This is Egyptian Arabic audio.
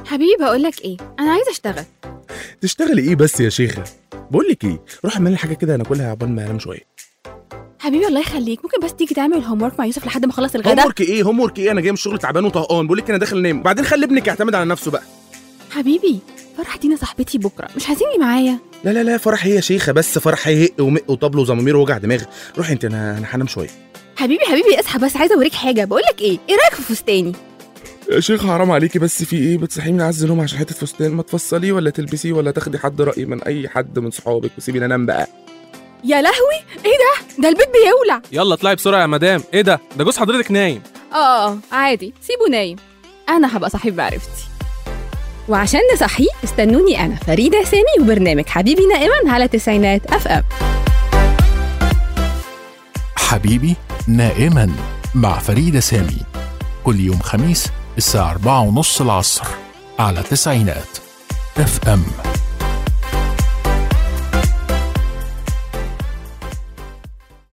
حبيبي بقول لك ايه انا عايزه اشتغل تشتغلي ايه بس يا شيخه بقول لك ايه روح اعمل لي حاجه كده ناكلها عقبال ما انام شويه حبيبي الله يخليك ممكن بس تيجي تعمل الهوم ورك مع يوسف لحد ما اخلص هوم الغدا ورك ايه هوم ورك ايه انا جاي من الشغل تعبان وطهقان بقول لك انا داخل انام وبعدين خلي ابنك يعتمد على نفسه بقى حبيبي فرح دينا صاحبتي بكره مش عايزيني معايا لا لا لا فرح هي يا شيخه بس فرح هيهق ومق وطبل وزمامير ووجع دماغ روحي انت انا انا هنام شويه حبيبي حبيبي اصحى بس عايزه اوريك حاجه بقول لك ايه ايه رايك في فستاني يا شيخ حرام عليكي بس في ايه بتصحيني من عز النوم عشان حته فستان ما تفصليه ولا تلبسيه ولا تاخدي حد راي من اي حد من صحابك وسيبيني انام بقى يا لهوي ايه ده ده البيت بيولع يلا اطلعي بسرعه يا مدام ايه ده ده جوز حضرتك نايم اه عادي سيبه نايم انا هبقى صاحب معرفتي وعشان نصحيه استنوني انا فريده سامي وبرنامج حبيبي نائما على تسعينات اف ام حبيبي نائما مع فريدة سامي كل يوم خميس الساعة أربعة ونص العصر على تسعينات اف ام